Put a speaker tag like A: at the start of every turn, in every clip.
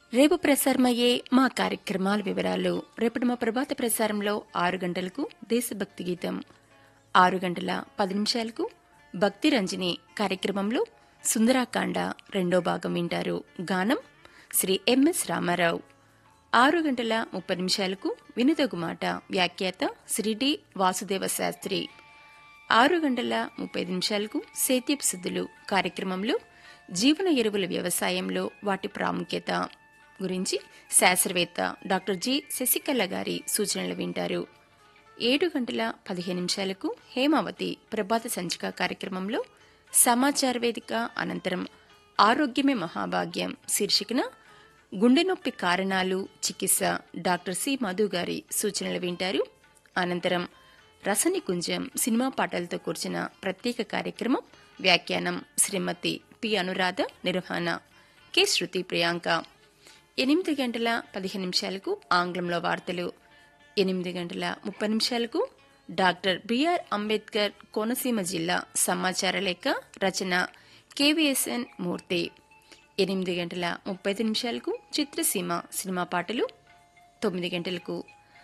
A: రేపు ప్రసారమయ్యే మా కార్యక్రమాల వివరాలు రేపటి మా ప్రభాత ప్రసారంలో ఆరు గంటలకు దేశభక్తి గీతం ఆరు గంటల పది నిమిషాలకు భక్తి రంజని కార్యక్రమంలో సుందరాకాండ రెండో భాగం వింటారు గానం శ్రీ ఎంఎస్ రామారావు ఆరు గంటల ముప్పై నిమిషాలకు వినుదగు మాట వ్యాఖ్యాత శ్రీ డి వాసుదేవ శాస్త్రి ఆరు గంటల ముప్పై నిమిషాలకు సేద్యపు సుద్దులు కార్యక్రమంలో జీవన ఎరువుల వ్యవసాయంలో వాటి ప్రాముఖ్యత గురించి శాస్త్రవేత్త డాక్టర్ జి శశికళ గారి సూచనలు వింటారు ఏడు గంటల పదిహేను నిమిషాలకు హేమావతి ప్రభాత సంచిక కార్యక్రమంలో సమాచార వేదిక అనంతరం ఆరోగ్యమే మహాభాగ్యం శీర్షికన గుండె నొప్పి కారణాలు చికిత్స డాక్టర్ సి మధు గారి సూచనలు వింటారు అనంతరం రసనికుంజం సినిమా పాటలతో కూర్చిన ప్రత్యేక కార్యక్రమం వ్యాఖ్యానం శ్రీమతి పి అనురాధ నిర్వహణ కె శృతి ప్రియాంక ఎనిమిది గంటల పదిహేను నిమిషాలకు ఆంగ్లంలో వార్తలు ఎనిమిది గంటల ముప్పై నిమిషాలకు డాక్టర్ బిఆర్ అంబేద్కర్ కోనసీమ జిల్లా సమాచార లేఖ రచన కేవీఎస్ఎన్ మూర్తి ఎనిమిది గంటల ముప్పై ఐదు నిమిషాలకు చిత్రసీమ సినిమా పాటలు తొమ్మిది గంటలకు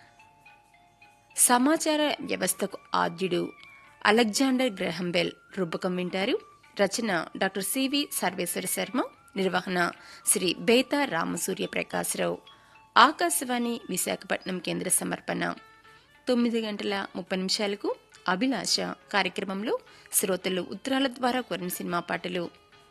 A: సమాచార వ్యవస్థకు ఆద్యుడు అలెగ్జాండర్ గ్రహంబెల్ రూపకం వింటారు రచన డాక్టర్ సివి సర్వేశ్వర శర్మ నిర్వహణ శ్రీ బేతా రామసూర్య ప్రకాశ్రావు ఆకాశవాణి విశాఖపట్నం కేంద్ర సమర్పణ తొమ్మిది గంటల ముప్పై నిమిషాలకు అభిలాష కార్యక్రమంలో శ్రోతలు ఉత్తరాల ద్వారా కోరిన సినిమా పాటలు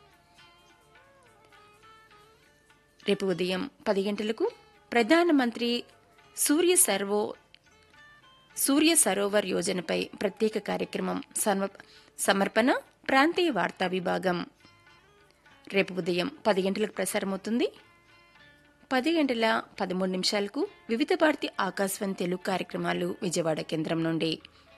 A: రేపు ఉదయం పది గంటలకు ప్రధానమంత్రి సూర్య సర్వో సూర్య సరోవర్ యోజనపై ప్రత్యేక కార్యక్రమం సన్వ- సమర్పణ ప్రాంతీయ వార్తా విభాగం రేపు ఉదయం పది గంటలకు ప్రసారమవుతుంది పది గంటల పదమూడు నిమిషాలకు వివిధ భారతి ఆకాశవాణి తెలుగు కార్యక్రమాలు విజయవాడ కేంద్రం నుండి